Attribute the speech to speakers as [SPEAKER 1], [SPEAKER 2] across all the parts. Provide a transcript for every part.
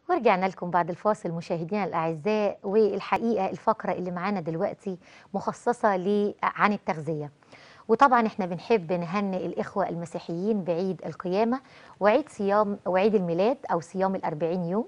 [SPEAKER 1] ورجعنا لكم بعد الفاصل مشاهدينا الاعزاء والحقيقه الفقره اللي معانا دلوقتي مخصصه ل عن التغذيه وطبعا احنا بنحب نهنئ الاخوه المسيحيين بعيد القيامه وعيد صيام وعيد الميلاد او صيام الأربعين يوم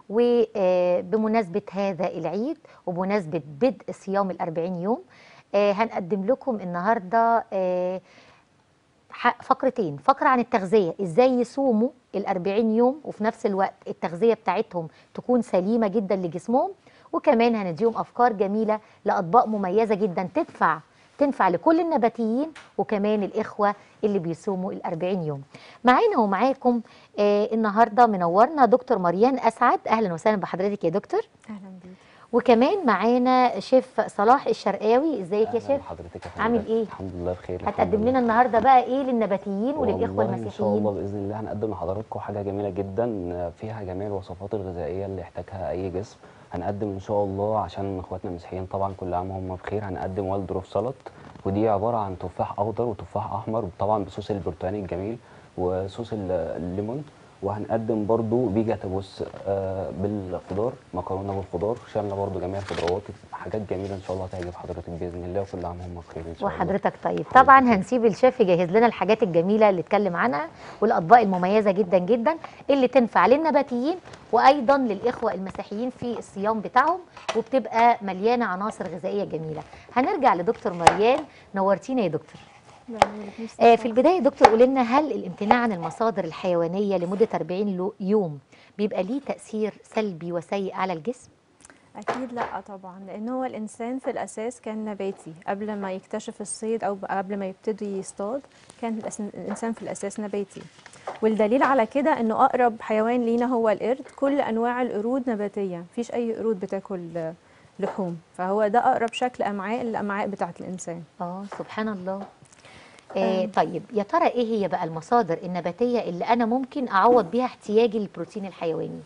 [SPEAKER 1] وبمناسبه هذا العيد وبمناسبه بدء صيام الأربعين يوم آه، هنقدم لكم النهارده آه، ح- فقرتين فقرة عن التغذية ازاي يصوموا الأربعين يوم وفي نفس الوقت التغذية بتاعتهم تكون سليمة جدا لجسمهم وكمان هنديهم أفكار جميلة لأطباق مميزة جدا تدفع تنفع لكل النباتيين وكمان الإخوة اللي بيصوموا الأربعين يوم معانا ومعاكم آه النهاردة منورنا دكتور مريان أسعد أهلا وسهلا بحضرتك يا دكتور
[SPEAKER 2] اهلا بيك
[SPEAKER 1] وكمان معانا شيف صلاح الشرقاوي ازيك يا
[SPEAKER 3] أهلاً
[SPEAKER 1] شيف
[SPEAKER 3] بحضرتك يا فندم.
[SPEAKER 1] عامل ايه؟
[SPEAKER 3] الحمد لله بخير الحمد
[SPEAKER 1] هتقدم
[SPEAKER 3] لله.
[SPEAKER 1] لنا النهارده بقى ايه للنباتيين وللاخوه
[SPEAKER 3] والله ان شاء الله
[SPEAKER 1] المسيحيين
[SPEAKER 3] باذن الله هنقدم لحضراتكم حاجه جميله جدا فيها جميع الوصفات الغذائيه اللي يحتاجها اي جسم هنقدم ان شاء الله عشان اخواتنا المسيحيين طبعا كل عام وهم بخير هنقدم والدروف سلطه ودي عباره عن تفاح اخضر وتفاح احمر طبعا بصوص البرتقاني الجميل وصوص ال- الليمون وهنقدم برضو بيجا تبوس آه، بالخضار مكرونه بالخضار شامله برضو جميع الخضروات حاجات جميله ان شاء الله هتعجب حضرتك باذن الله وكل عام وهم بخير ان شاء الله
[SPEAKER 1] وحضرتك طيب طبعا هنسيب الشيف يجهز لنا الحاجات الجميله اللي اتكلم عنها والاطباق المميزه جدا جدا اللي تنفع للنباتيين وايضا للاخوه المسيحيين في الصيام بتاعهم وبتبقى مليانه عناصر غذائيه جميله هنرجع لدكتور مريان نورتينا يا دكتور آه في البدايه يا دكتور قولي لنا هل الامتناع عن المصادر الحيوانيه لمده 40 لو- يوم بيبقى ليه تاثير سلبي وسيء على الجسم
[SPEAKER 2] اكيد لا طبعا لان هو الانسان في الاساس كان نباتي قبل ما يكتشف الصيد او قبل ما يبتدي يصطاد كان الأس- الانسان في الاساس نباتي والدليل على كده انه اقرب حيوان لينا هو القرد كل انواع القرود نباتيه مفيش اي قرود بتاكل آه، لحوم فهو ده اقرب شكل امعاء الامعاء بتاعه الانسان
[SPEAKER 1] اه سبحان الله آه طيب يا ترى ايه هي بقى المصادر النباتيه اللي انا ممكن اعوض بيها احتياجي للبروتين الحيواني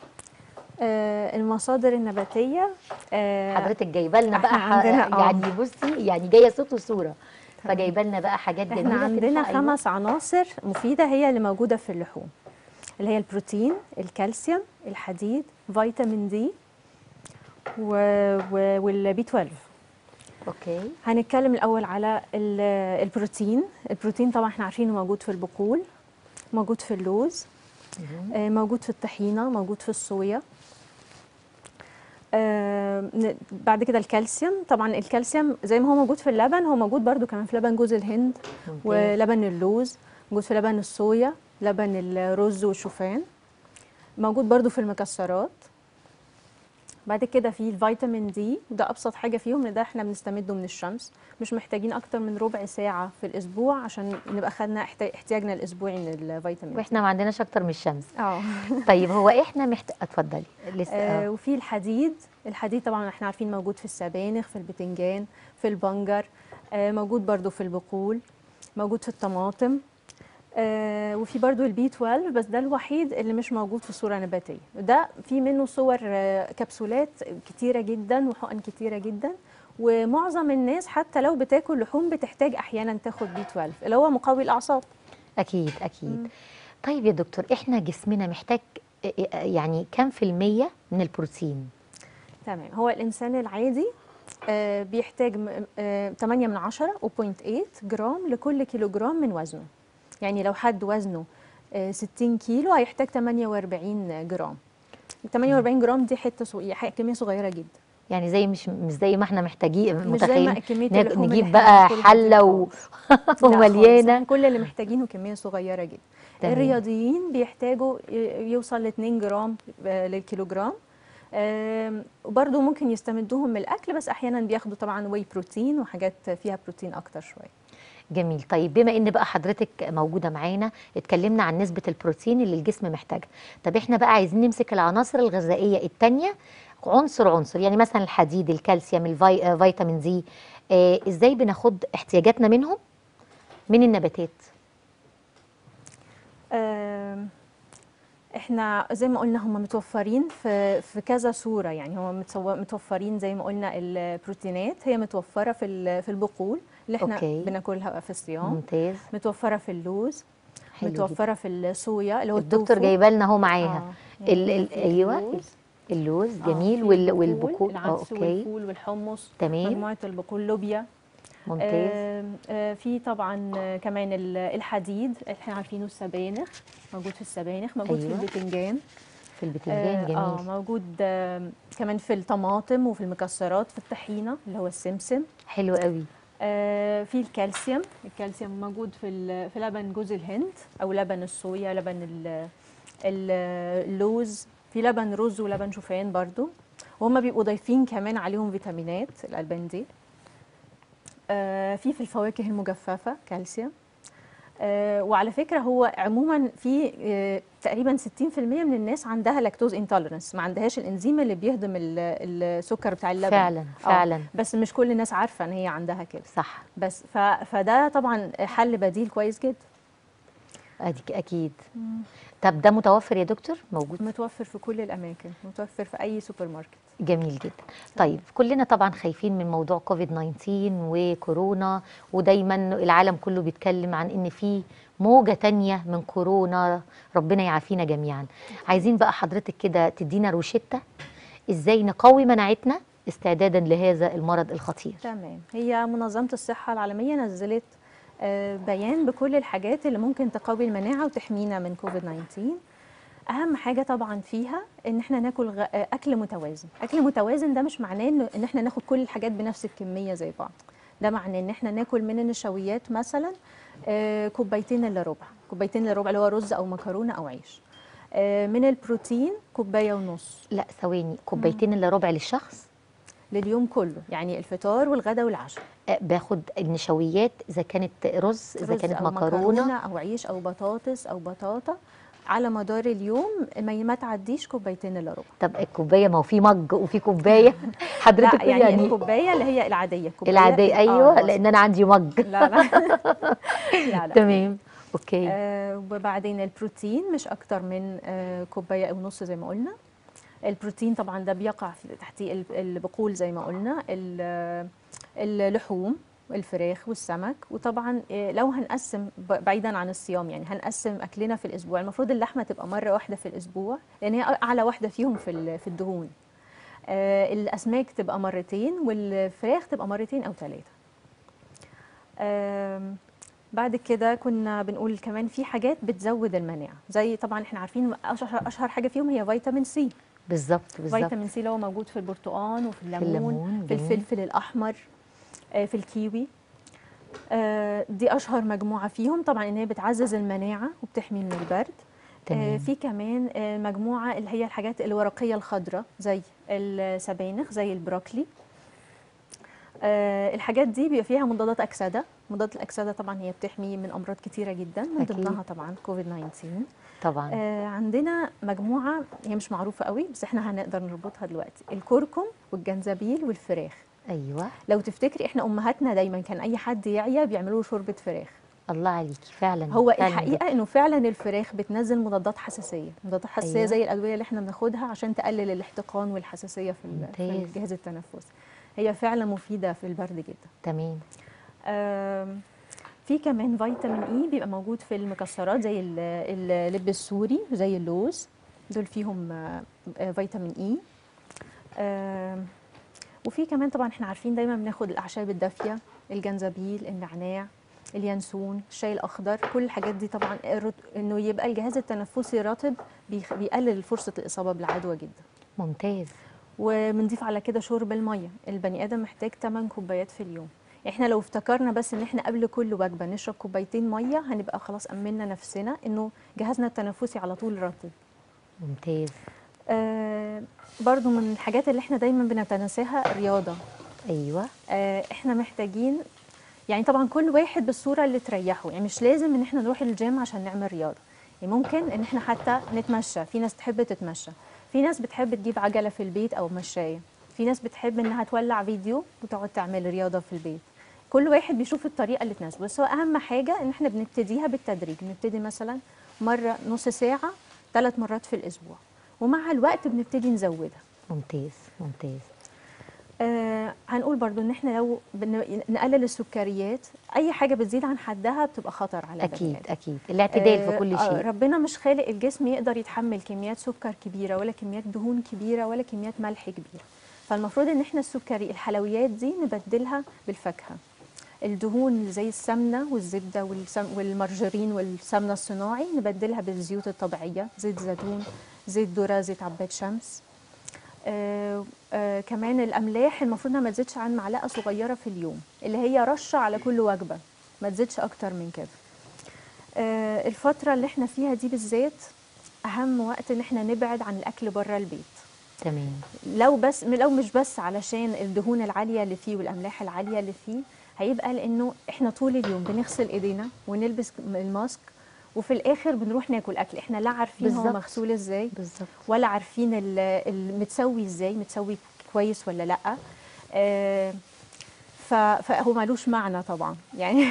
[SPEAKER 2] آه المصادر النباتيه آه
[SPEAKER 1] حضرتك جايبه لنا بقى
[SPEAKER 2] إحنا
[SPEAKER 1] ح-
[SPEAKER 2] عندنا- آه.
[SPEAKER 1] يعني بصي يعني جايه صوت وصوره فجايبه لنا بقى حاجات جميله
[SPEAKER 2] احنا عندنا
[SPEAKER 1] تنفع أيوة.
[SPEAKER 2] خمس عناصر مفيدة هي اللي موجودة في اللحوم اللي هي البروتين الكالسيوم الحديد فيتامين دي و... و... والبي 12
[SPEAKER 1] اوكي
[SPEAKER 2] هنتكلم الأول على ال- البروتين البروتين طبعا احنا عارفينه موجود في البقول موجود في اللوز آه، موجود في الطحينة موجود في الصويا آه، ن- بعد كده الكالسيوم طبعا الكالسيوم زي ما هو موجود في اللبن هو موجود برضو كمان في لبن جوز الهند
[SPEAKER 1] ممتاز.
[SPEAKER 2] ولبن اللوز موجود في لبن الصويا لبن الرز والشوفان موجود برضو في المكسرات بعد كده في الفيتامين دي وده ابسط حاجه فيهم ان ده احنا بنستمده من الشمس مش محتاجين اكتر من ربع ساعه في الاسبوع عشان نبقى خدنا احت- احتياجنا الاسبوعي من الفيتامين دي
[SPEAKER 1] واحنا ما عندناش اكتر من الشمس
[SPEAKER 2] اه
[SPEAKER 1] طيب هو احنا محتاج اتفضلي لسه
[SPEAKER 2] آه،
[SPEAKER 1] آه.
[SPEAKER 2] وفي الحديد الحديد طبعا احنا عارفين موجود في السبانخ في البتنجان في البنجر آه، موجود برضو في البقول موجود في الطماطم آه، وفي برضو البي 12 بس ده الوحيد اللي مش موجود في صورة نباتية ده في منه صور آه، كبسولات كتيرة جدا وحقن كتيرة جدا ومعظم الناس حتى لو بتاكل لحوم بتحتاج احيانا تاخد بي 12 اللي هو مقوي الاعصاب
[SPEAKER 1] اكيد اكيد طيب يا دكتور احنا جسمنا محتاج آه، آه، يعني كم في المية من البروتين
[SPEAKER 2] تمام هو الإنسان العادي آه، بيحتاج م- آه، 8 من 10 و 0.8 جرام لكل كيلو جرام من وزنه يعني لو حد وزنه آه، 60 كيلو هيحتاج 48 جرام 48 جرام دي حته صغيره ح- كميه صغيره جدا
[SPEAKER 1] يعني زي مش مش زي ما احنا محتاجين
[SPEAKER 2] مش زي ما
[SPEAKER 1] متخيلين
[SPEAKER 2] كميه
[SPEAKER 1] نج-
[SPEAKER 2] اللحوم اللي
[SPEAKER 1] نجيب
[SPEAKER 2] إحنا
[SPEAKER 1] بقى
[SPEAKER 2] بناكلها دي
[SPEAKER 1] حله و...
[SPEAKER 2] خالص. لا خالص،
[SPEAKER 1] ومليانه
[SPEAKER 2] إحنا كل اللي محتاجينه كميه صغيره جدا
[SPEAKER 1] تمام.
[SPEAKER 2] الرياضيين بيحتاجوا ي- يوصل ل 2 جرام آه، للكيلوجرام آم، وبرضه ممكن يستمدوهم من الاكل بس احيانا بياخدوا طبعا واي بروتين وحاجات فيها بروتين اكتر شويه
[SPEAKER 1] جميل طيب بما ان بقى حضرتك موجوده معانا اتكلمنا عن نسبه البروتين اللي الجسم محتاجها طب احنا بقى عايزين نمسك العناصر الغذائيه التانية عنصر عنصر يعني مثلا الحديد الكالسيوم الفي... آه، فيتامين زي آه ازاي بناخد احتياجاتنا منهم من النباتات
[SPEAKER 2] آم، احنا زي ما قلنا هم متوفرين في في كذا صوره يعني هم متسو- متوفرين زي ما قلنا البروتينات هي متوفره في ال- في البقول اللي احنا
[SPEAKER 1] أوكي.
[SPEAKER 2] بناكلها في الصيام
[SPEAKER 1] ممتاز
[SPEAKER 2] متوفره في اللوز
[SPEAKER 1] حلو جدا.
[SPEAKER 2] متوفره في الصويا اللي هو
[SPEAKER 1] الدكتور
[SPEAKER 2] التوفو.
[SPEAKER 1] جايبه لنا اهو معاها
[SPEAKER 2] آه.
[SPEAKER 1] ال- ال-
[SPEAKER 2] في
[SPEAKER 1] ايوه
[SPEAKER 2] اللوز.
[SPEAKER 1] اللوز
[SPEAKER 2] آه،
[SPEAKER 1] جميل
[SPEAKER 2] في
[SPEAKER 1] وال-
[SPEAKER 2] البقول،
[SPEAKER 1] والبقول اه
[SPEAKER 2] العدس
[SPEAKER 1] اوكي
[SPEAKER 2] والفول والحمص
[SPEAKER 1] تمام
[SPEAKER 2] مجموعه البقول لوبيا
[SPEAKER 1] ممتاز
[SPEAKER 2] آم، آه، في طبعا آه، كمان ال- الحديد احنا عارفينه السبانخ موجود في السبانخ موجود
[SPEAKER 1] أيوة.
[SPEAKER 2] في البتنجان
[SPEAKER 1] في البتنجان
[SPEAKER 2] اه
[SPEAKER 1] جميل
[SPEAKER 2] موجود آم، كمان في الطماطم وفي المكسرات في الطحينه اللي هو السمسم
[SPEAKER 1] حلو قوي
[SPEAKER 2] آه، في الكالسيوم الكالسيوم موجود في ال- في لبن جوز الهند او لبن الصويا لبن ال- ال- اللوز في لبن رز ولبن شوفان برضو وهم بيبقوا ضايفين كمان عليهم فيتامينات الالبان دي آه، في في الفواكه المجففه كالسيوم آه، وعلى فكره هو عموما في آه، تقريبا 60% من الناس عندها لاكتوز انتولرنس ما عندهاش الانزيم اللي بيهضم ال- السكر بتاع اللبن
[SPEAKER 1] فعلا
[SPEAKER 2] آه،
[SPEAKER 1] فعلا
[SPEAKER 2] بس مش كل الناس عارفه ان هي عندها كده
[SPEAKER 1] صح
[SPEAKER 2] بس ف... فده طبعا حل بديل كويس جدا
[SPEAKER 1] أديك اكيد طب ده متوفر يا دكتور موجود
[SPEAKER 2] متوفر في كل الاماكن متوفر في اي سوبر ماركت
[SPEAKER 1] جميل جدا طيب كلنا طبعا خايفين من موضوع كوفيد 19 وكورونا ودايما العالم كله بيتكلم عن ان في موجة تانية من كورونا ربنا يعافينا جميعا عايزين بقى حضرتك كده تدينا روشتة ازاي نقوي مناعتنا استعدادا لهذا المرض الخطير
[SPEAKER 2] تمام هي منظمه الصحه العالميه نزلت آه، بيان بكل الحاجات اللي ممكن تقوي المناعه وتحمينا من كوفيد 19 اهم حاجه طبعا فيها ان احنا ناكل غ... آه، اكل متوازن اكل متوازن ده مش معناه إنه- ان احنا ناخد كل الحاجات بنفس الكميه زي بعض ده معناه ان احنا ناكل من النشويات مثلا آه، كوبايتين الا ربع كوبايتين الا ربع اللي هو رز او مكرونه او عيش آه، من البروتين كوبايه ونص
[SPEAKER 1] لا ثواني كوبايتين الا ربع للشخص
[SPEAKER 2] لليوم كله يعني الفطار والغداء والعشاء
[SPEAKER 1] آه، باخد النشويات اذا كانت رز اذا
[SPEAKER 2] رز
[SPEAKER 1] كانت
[SPEAKER 2] أو
[SPEAKER 1] مكرونه
[SPEAKER 2] او عيش او بطاطس او بطاطا على مدار اليوم ما ما تعديش كوبايتين الا ربع
[SPEAKER 1] طب الكوبايه ما هو في مج وفي كوبايه حضرتك
[SPEAKER 2] لا يعني,
[SPEAKER 1] يعني
[SPEAKER 2] الكوبايه اللي هي العاديه كوباية
[SPEAKER 1] العاديه
[SPEAKER 2] آه،
[SPEAKER 1] ايوه
[SPEAKER 2] بس-
[SPEAKER 1] لان انا عندي مج
[SPEAKER 2] لا لا لا لا
[SPEAKER 1] تمام اوكي
[SPEAKER 2] آه وبعدين البروتين مش اكتر من آه كوبايه او نص زي ما قلنا البروتين طبعا ده بيقع في تحتيه ال- البقول زي ما قلنا ال- اللحوم الفراخ والسمك وطبعا آه، لو هنقسم ب- بعيدا عن الصيام يعني هنقسم اكلنا في الاسبوع المفروض اللحمه تبقى مره واحده في الاسبوع لان هي اعلى واحده فيهم في ال- في الدهون آه، الاسماك تبقى مرتين والفراخ تبقى مرتين او ثلاثه آم، بعد كده كنا بنقول كمان في حاجات بتزود المناعه زي طبعا احنا عارفين اشهر اشهر حاجه فيهم هي فيتامين سي
[SPEAKER 1] بالظبط بالظبط
[SPEAKER 2] فيتامين سي اللي هو موجود في البرتقال وفي الليمون,
[SPEAKER 1] الليمون،
[SPEAKER 2] في
[SPEAKER 1] جميل.
[SPEAKER 2] الفلفل الاحمر آه، في الكيوي آه، دي اشهر مجموعه فيهم طبعا ان هي بتعزز المناعه وبتحمي من البرد آه،
[SPEAKER 1] تمام.
[SPEAKER 2] في كمان آه، مجموعه اللي هي الحاجات الورقيه الخضراء زي السبانخ زي البروكلي آه، الحاجات دي بيبقى فيها مضادات اكسده مضادات الاكسده طبعا هي بتحمي من امراض كتيره جدا من
[SPEAKER 1] أكيد.
[SPEAKER 2] ضمنها طبعا كوفيد 19
[SPEAKER 1] طبعا
[SPEAKER 2] آه عندنا مجموعه هي مش معروفه قوي بس احنا هنقدر نربطها دلوقتي الكركم والجنزبيل والفراخ
[SPEAKER 1] ايوه
[SPEAKER 2] لو تفتكري احنا امهاتنا دايما كان اي حد يعيا بيعملوا له شوربه فراخ
[SPEAKER 1] الله عليكي فعلا
[SPEAKER 2] هو
[SPEAKER 1] فعلا
[SPEAKER 2] الحقيقه انه فعلا الفراخ بتنزل مضادات حساسيه مضادات حساسيه
[SPEAKER 1] أيوة.
[SPEAKER 2] زي الادويه اللي احنا بناخدها عشان تقلل الاحتقان والحساسيه في, ال- في
[SPEAKER 1] ممتاز.
[SPEAKER 2] الجهاز التنفسي هي فعلا مفيده في البرد جدا
[SPEAKER 1] تمام
[SPEAKER 2] آم، في كمان فيتامين اي بيبقى موجود في المكسرات زي ال- اللب السوري زي اللوز دول فيهم آه، آه، فيتامين اي آم، وفي كمان طبعا احنا عارفين دايما بناخد الاعشاب الدافيه الجنزبيل النعناع اليانسون الشاي الاخضر كل الحاجات دي طبعا الرط- انه يبقى الجهاز التنفسي رطب بيخ- بيقلل فرصه الاصابه بالعدوى جدا
[SPEAKER 1] ممتاز
[SPEAKER 2] وبنضيف على كده شرب الميه البني ادم محتاج 8 كوبايات في اليوم احنا لو افتكرنا بس ان احنا قبل كل وجبه نشرب كوبايتين ميه هنبقى خلاص امنا نفسنا انه جهازنا التنفسي على طول رطب
[SPEAKER 1] ممتاز
[SPEAKER 2] آه برضو من الحاجات اللي احنا دايما بنتناساها الرياضه
[SPEAKER 1] ايوه
[SPEAKER 2] آه احنا محتاجين يعني طبعا كل واحد بالصوره اللي تريحه يعني مش لازم ان احنا نروح الجيم عشان نعمل رياضه يعني ممكن ان احنا حتى نتمشى في ناس تحب تتمشى في ناس بتحب تجيب عجله في البيت او مشايه في ناس بتحب انها تولع فيديو وتقعد تعمل رياضه في البيت كل واحد بيشوف الطريقه اللي تناسبه بس هو اهم حاجه ان احنا بنبتديها بالتدريج بنبتدي مثلا مره نص ساعه ثلاث مرات في الاسبوع ومع الوقت بنبتدي نزودها
[SPEAKER 1] ممتاز ممتاز
[SPEAKER 2] آه هنقول برضو ان احنا لو بن- نقلل السكريات اي حاجه بتزيد عن حدها بتبقى خطر على البني
[SPEAKER 1] اكيد
[SPEAKER 2] آدم.
[SPEAKER 1] اكيد الاعتدال في
[SPEAKER 2] آه،
[SPEAKER 1] كل
[SPEAKER 2] آه،
[SPEAKER 1] شيء
[SPEAKER 2] ربنا مش خالق الجسم يقدر يتحمل كميات سكر كبيره ولا كميات دهون كبيره ولا كميات ملح كبيره فالمفروض ان احنا السكري الحلويات دي نبدلها بالفاكهه الدهون اللي زي السمنه والزبده والسم والمارجرين والسمنه الصناعي نبدلها بالزيوت الطبيعيه زيت زيتون زيت ذره زيت عباد شمس آه آه كمان الاملاح المفروض انها ما تزيدش عن معلقه صغيره في اليوم اللي هي رشه على كل وجبه ما تزيدش اكتر من كده آه الفتره اللي احنا فيها دي بالذات اهم وقت ان احنا نبعد عن الاكل بره البيت
[SPEAKER 1] تمام
[SPEAKER 2] لو بس لو مش بس علشان الدهون العاليه اللي فيه والاملاح العاليه اللي فيه هيبقى لانه احنا طول اليوم بنغسل ايدينا ونلبس الماسك وفي الاخر بنروح ناكل اكل احنا لا عارفين هو
[SPEAKER 1] بالظبط.
[SPEAKER 2] مغسول ازاي
[SPEAKER 1] بالظبط
[SPEAKER 2] ولا عارفين ال- المتسوي ازاي متسوي كويس ولا لا آه، ف- فهو ملوش معنى طبعا يعني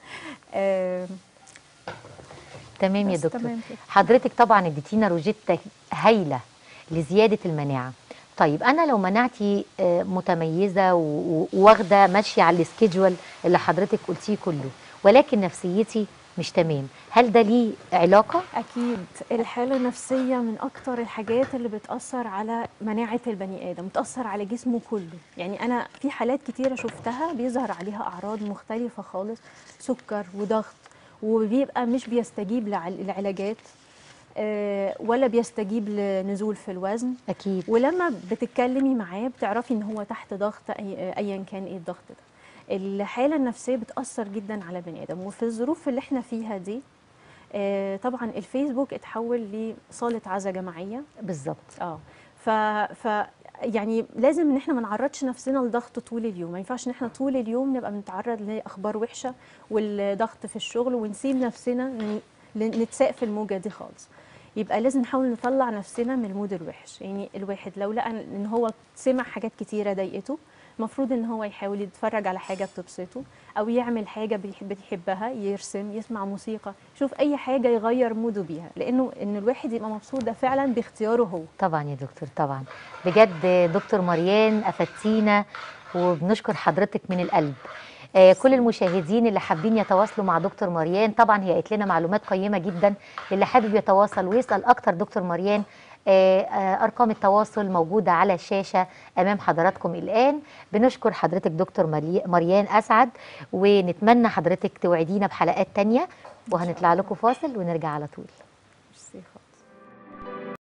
[SPEAKER 2] آه،
[SPEAKER 1] تمام يا
[SPEAKER 2] بس
[SPEAKER 1] دكتور
[SPEAKER 2] تمام كده.
[SPEAKER 1] حضرتك طبعا اديتينا روجيتا هايله لزياده المناعه طيب انا لو مناعتي آه، متميزه و- و- وواخده ماشيه على السكيدجول اللي حضرتك قلتيه كله ولكن نفسيتي مش تمام هل ده ليه علاقه
[SPEAKER 2] أكيد الحالة النفسية من أكتر الحاجات اللي بتأثر على مناعة البني آدم بتأثر على جسمه كله يعني أنا في حالات كتيرة شفتها بيظهر عليها أعراض مختلفة خالص سكر وضغط وبيبقى مش بيستجيب لع- للعلاجات آه، ولا بيستجيب لنزول في الوزن
[SPEAKER 1] اكيد
[SPEAKER 2] ولما بتتكلمي معاه بتعرفي ان هو تحت ضغط أي- ايا كان ايه الضغط ده الحاله النفسيه بتاثر جدا على البني ادم وفي الظروف اللي احنا فيها دي آه، طبعا الفيسبوك اتحول لصاله عزا جماعيه
[SPEAKER 1] بالظبط
[SPEAKER 2] اه ف ف يعني لازم ان احنا ما نعرضش نفسنا لضغط طول اليوم ما ينفعش ان احنا طول اليوم نبقى بنتعرض لاخبار وحشه والضغط في الشغل ونسيب نفسنا ن- نتساق في الموجه دي خالص يبقى لازم نحاول نطلع نفسنا من المود الوحش يعني الواحد لو لقى ان هو سمع حاجات كتيره ضايقته المفروض ان هو يحاول يتفرج على حاجه بتبسطه او يعمل حاجه بيحب بيحبها يرسم يسمع موسيقى يشوف اي حاجه يغير موده بيها لانه ان الواحد يبقى مبسوط ده فعلا باختياره هو
[SPEAKER 1] طبعا يا دكتور طبعا بجد دكتور مريان افدتينا وبنشكر حضرتك من القلب آه، كل المشاهدين اللي حابين يتواصلوا مع دكتور مريان طبعا هي قالت لنا معلومات قيمه جدا اللي حابب يتواصل ويسال اكتر دكتور مريان آه، آه، ارقام التواصل موجوده على الشاشه امام حضراتكم الان بنشكر حضرتك دكتور مري- مريان اسعد ونتمنى حضرتك توعدينا بحلقات تانية وهنطلع لكم فاصل ونرجع على طول